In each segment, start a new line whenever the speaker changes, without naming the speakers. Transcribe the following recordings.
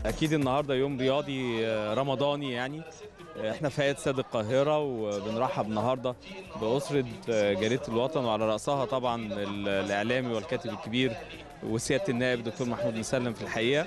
اكيد النهارده يوم رياضي آه، رمضاني يعني آه، احنا في هيئه استاد القاهره وبنرحب النهارده باسره آه، جريده الوطن وعلى راسها طبعا ال- الاعلامي والكاتب الكبير وسياده النائب دكتور محمود مسلم في الحقيقه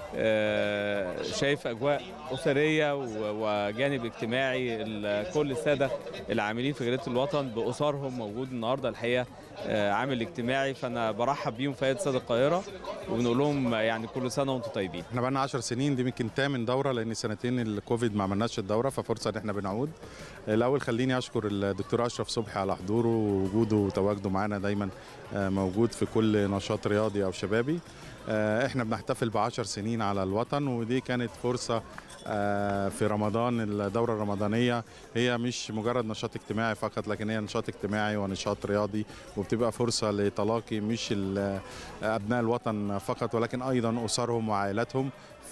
آه، شايف اجواء اسريه و- وجانب اجتماعي ال- كل الساده العاملين في جريده الوطن باسرهم موجود النهارده الحقيقه آه، عامل اجتماعي فانا برحب بيهم في هيئه استاد القاهره وبنقول لهم يعني كل سنه وانتم طيبين
احنا بقالنا 10 سنين دي يمكن تامن دوره لان سنتين الكوفيد ما عملناش الدوره ففرصه ان احنا بنعود الاول خليني اشكر الدكتور اشرف صبحي على حضوره ووجوده وتواجده معانا دايما آه، موجود في كل نشاط رياضي او شبابي آه، احنا بنحتفل ب 10 سنين على الوطن ودي كانت فرصه آه، في رمضان الدوره الرمضانيه هي مش مجرد نشاط اجتماعي فقط لكن هي نشاط اجتماعي ونشاط رياضي وبتبقى فرصه لتلاقي مش ال- ابناء الوطن فقط ولكن ايضا اسرهم وعائلاتهم ف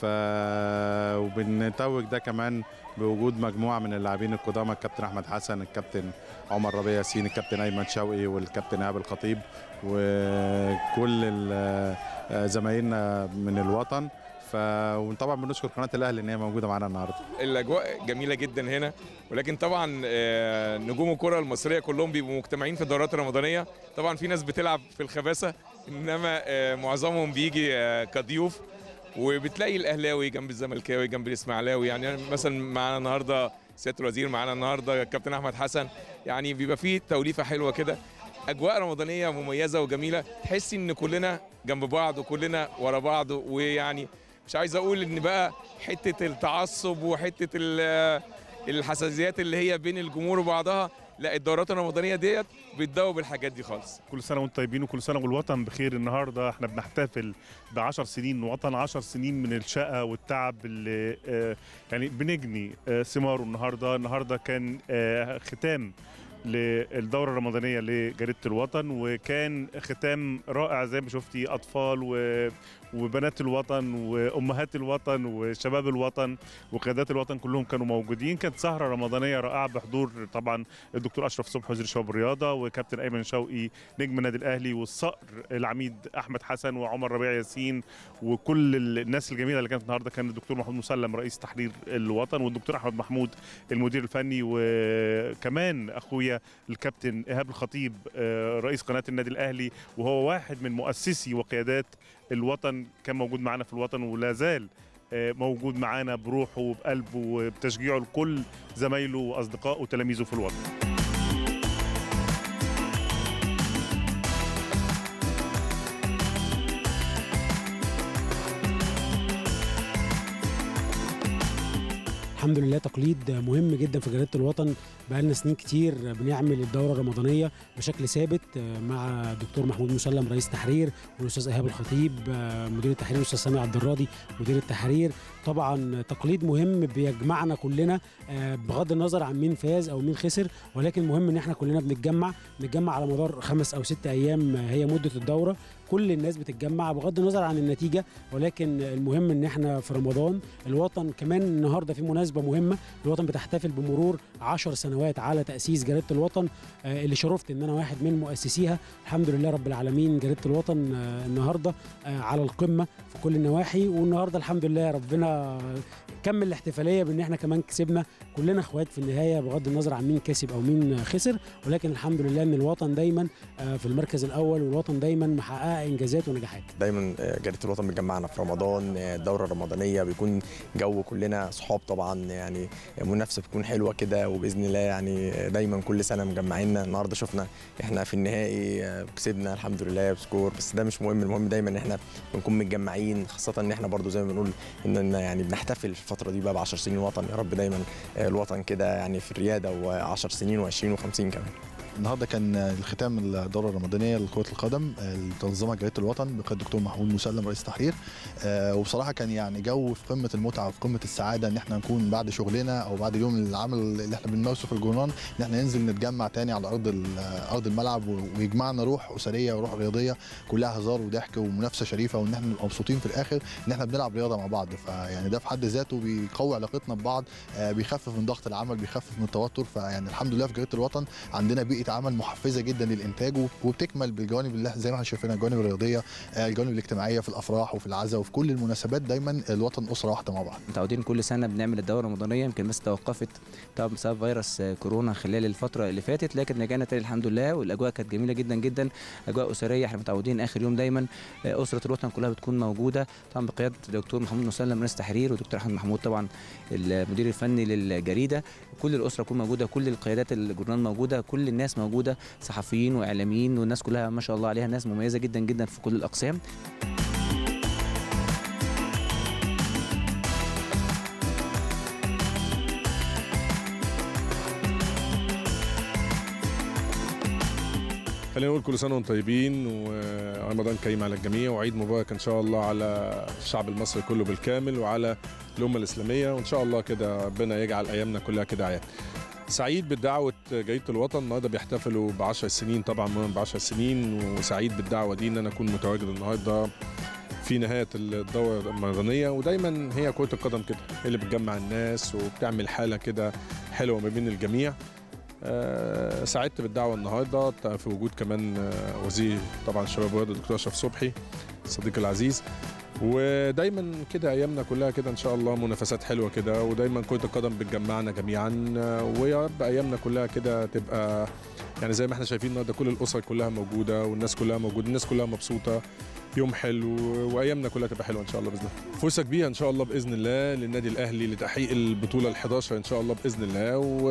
وبنتوج ده كمان بوجود مجموعه من اللاعبين القدامى الكابتن احمد حسن الكابتن عمر ربيع ياسين الكابتن ايمن شوقي والكابتن ايهاب الخطيب وكل ال- زمايلنا من الوطن ف وطبعا بنشكر قناه الاهلي ان هي موجوده معانا النهارده
الاجواء جميله جدا هنا ولكن طبعا آه، نجوم الكره المصريه كلهم بيبقوا مجتمعين في الدورات الرمضانيه طبعا في ناس بتلعب في الخباثه انما آه، معظمهم بيجي آه، كضيوف وبتلاقي الاهلاوي جنب الزملكاوي جنب الاسماعيلاوي يعني مثلا معانا النهارده سياده الوزير معانا النهارده الكابتن احمد حسن يعني بيبقى فيه توليفه حلوه كده اجواء رمضانيه مميزه وجميله تحسي ان كلنا جنب بعض وكلنا ورا بعض ويعني مش عايز اقول ان بقى حته التعصب وحته ال- الحساسيات اللي هي بين الجمهور وبعضها لا الدورات الرمضانيه ديت بتدوب الحاجات دي خالص
كل سنه وانتم طيبين وكل سنه والوطن بخير النهارده احنا بنحتفل ب 10 سنين وطن 10 سنين من الشقه والتعب اللي آه، يعني بنجني آه، ثماره النهارده النهارده كان آه، ختام للدوره الرمضانيه لجريده الوطن وكان ختام رائع زي ما شفتي اطفال و وبنات الوطن وامهات الوطن وشباب الوطن وقيادات الوطن كلهم كانوا موجودين كانت سهره رمضانيه رائعه بحضور طبعا الدكتور اشرف صبحي وزير الشباب والرياضه وكابتن ايمن شوقي نجم النادي الاهلي والصقر العميد احمد حسن وعمر ربيع ياسين وكل الناس الجميله اللي كانت النهارده كان الدكتور محمود مسلم رئيس تحرير الوطن والدكتور احمد محمود المدير الفني وكمان اخويا الكابتن ايهاب الخطيب آه، رئيس قناه النادي الاهلي وهو واحد من مؤسسي وقيادات الوطن كان موجود معانا في الوطن ولا زال آه، موجود معانا بروحه وبقلبه وبتشجيعه لكل زمايله واصدقائه وتلاميذه في الوطن
الحمد لله تقليد مهم جدا في جريده الوطن بقالنا سنين كتير بنعمل الدوره الرمضانيه بشكل ثابت مع الدكتور محمود مسلم رئيس تحرير والاستاذ ايهاب الخطيب مدير التحرير والاستاذ سامي عبد الراضي مدير التحرير طبعا تقليد مهم بيجمعنا كلنا بغض النظر عن مين فاز او مين خسر ولكن مهم ان احنا كلنا بنتجمع نتجمع على مدار خمس او ست ايام هي مده الدوره كل الناس بتتجمع بغض النظر عن النتيجه ولكن المهم ان احنا في رمضان الوطن كمان النهارده في مناسبه مهمه الوطن بتحتفل بمرور 10 سنوات على تاسيس جريده الوطن آه، اللي شرفت ان انا واحد من مؤسسيها الحمد لله رب العالمين جريده الوطن آه، النهارده آه، على القمه في كل النواحي والنهارده الحمد لله ربنا كمل الاحتفاليه بان احنا كمان كسبنا كلنا اخوات في النهايه بغض النظر عن مين كسب او مين خسر ولكن الحمد لله ان الوطن دايما آه، في المركز الاول والوطن دايما محققه انجازات ونجاحات
دايما آه، جريده الوطن بتجمعنا في رمضان آه، الدوره الرمضانيه بيكون جو كلنا صحاب طبعا يعني منافسه بتكون حلوه كده وباذن الله يعني آه، دايما كل سنه مجمعينا النهارده شفنا احنا في النهائي آه، كسبنا الحمد لله بسكور بس ده مش مهم المهم دايما ان احنا بنكون متجمعين خاصه ان احنا برضو زي ما بنقول ان يعني بنحتفل في الفتره دي بقى ب 10 سنين وطن يا رب دايما آه، الوطن كده يعني في الرياده و10 سنين و20 و50 كمان
النهارده كان الختام الدوره الرمضانيه لكره القدم اللي تنظمها جريده الوطن بقياده الدكتور محمود مسلم رئيس تحرير آه، وبصراحه كان يعني جو في قمه المتعه وفي قمه السعاده ان احنا نكون بعد شغلنا او بعد اليوم العمل اللي احنا بنمارسه في الجورنال ان احنا ننزل نتجمع تاني على ارض ال- ارض الملعب و- ويجمعنا روح اسريه وروح رياضيه كلها هزار وضحك ومنافسه شريفه وان احنا نبقى مبسوطين في الاخر ان احنا بنلعب رياضه مع بعض فيعني ده في حد ذاته بيقوي علاقتنا ببعض آه، بيخفف من ضغط العمل بيخفف من التوتر فيعني الحمد لله في جريده الوطن عندنا بيئه بيئه عمل محفزه جدا للانتاج و- وبتكمل بالجوانب اللي زي ما احنا شايفينها الجوانب الرياضيه آه، الجوانب الاجتماعيه في الافراح وفي العزاء وفي كل المناسبات دايما الوطن اسره واحده مع بعض
متعودين كل سنه بنعمل الدوره الرمضانيه يمكن بس توقفت طبعا بسبب فيروس كورونا خلال الفتره اللي فاتت لكن رجعنا تاني الحمد لله والاجواء كانت جميله جدا جدا اجواء اسريه احنا متعودين اخر يوم دايما اسره الوطن كلها بتكون موجوده طبعا بقياده الدكتور محمود مسلم رئيس تحرير والدكتور احمد محمود طبعا المدير الفني للجريده كل الاسره تكون موجوده كل القيادات الجورنال موجوده كل الناس موجوده صحفيين واعلاميين والناس كلها ما شاء الله عليها ناس مميزه جدا جدا في كل الاقسام
خلينا نقول كل سنه وانتم طيبين ورمضان كريم على الجميع وعيد مبارك ان شاء الله على الشعب المصري كله بالكامل وعلى الامه الاسلاميه وان شاء الله كده ربنا يجعل ايامنا كلها كده اعياد. سعيد بدعوة جريدة الوطن النهارده بيحتفلوا ب 10 سنين طبعا مرور ب 10 سنين وسعيد بالدعوة دي ان انا اكون متواجد النهارده في نهاية الدورة الرمضانية ودايما هي كرة القدم كده هي اللي بتجمع الناس وبتعمل حالة كده حلوة ما بين الجميع آه، سعدت بالدعوه النهارده في وجود كمان آه، وزير طبعا الشباب والرياضه الدكتور اشرف صبحي صديقي العزيز ودايما كده ايامنا كلها كده ان شاء الله منافسات حلوه كده ودايما كره القدم بتجمعنا جميعا آه، ويا رب ايامنا كلها كده تبقى يعني زي ما احنا شايفين النهارده كل الاسر كلها موجوده والناس كلها موجوده الناس كلها مبسوطه يوم حلو وايامنا كلها تبقى حلوه ان شاء الله باذن الله فرصه كبيره ان شاء الله باذن الله للنادي الاهلي لتحقيق البطوله ال11 ان شاء الله باذن الله و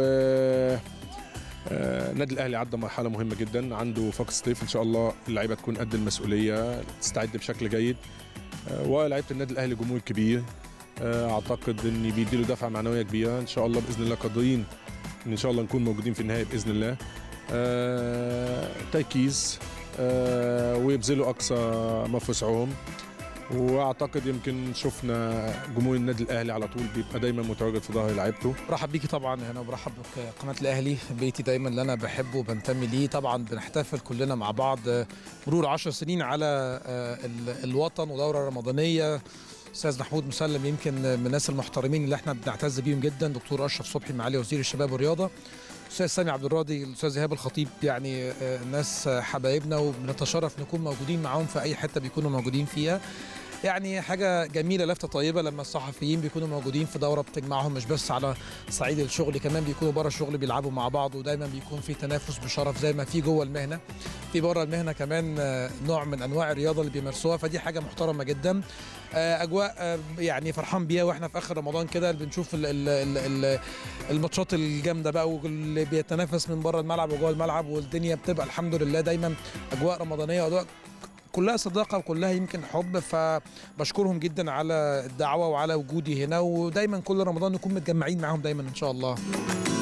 آه، النادي الاهلي عدى مرحله مهمه جدا عنده فاق صيف ان شاء الله اللعيبه تكون قد المسؤوليه تستعد بشكل جيد آه، ولاعيبه النادي الاهلي جمهور كبير آه، اعتقد ان بيديله دفعه معنويه كبيره ان شاء الله باذن الله قادرين ان ان شاء الله نكون موجودين في النهائي باذن الله آه، تركيز آه، ويبذلوا اقصى ما في وسعهم واعتقد يمكن شفنا جمهور النادي الاهلي على طول بيبقى دايما متواجد في ظهر لعيبته
برحب بيكي طبعا هنا وبرحب بقناه الاهلي بيتي دايما اللي انا بحبه وبنتمي ليه طبعا بنحتفل كلنا مع بعض مرور 10 سنين على آه، ال- الوطن ودوره رمضانيه استاذ محمود مسلم يمكن من الناس المحترمين اللي احنا بنعتز بيهم جدا دكتور اشرف صبحي معالي وزير الشباب والرياضه استاذ سامي عبد الراضي الاستاذ ايهاب الخطيب يعني آه، ناس حبايبنا وبنتشرف نكون موجودين معاهم في اي حته بيكونوا موجودين فيها يعني حاجة جميلة لفتة طيبة لما الصحفيين بيكونوا موجودين في دورة بتجمعهم مش بس على صعيد الشغل كمان بيكونوا بره الشغل بيلعبوا مع بعض ودايما بيكون في تنافس بشرف زي ما في جوه المهنة في بره المهنة كمان آه، نوع من أنواع الرياضة اللي بيمارسوها فدي حاجة محترمة جدا آه، أجواء آه، يعني فرحان بيها واحنا في آخر رمضان كده بنشوف ال- ال- ال- ال- الماتشات الجامدة بقى واللي بيتنافس من بره الملعب وجوه الملعب والدنيا بتبقى الحمد لله دايما أجواء رمضانية وأجواء كلها صداقة وكلها يمكن حب فبشكرهم جدا على الدعوة وعلى وجودي هنا ودايما كل رمضان نكون متجمعين معاهم دايما إن شاء الله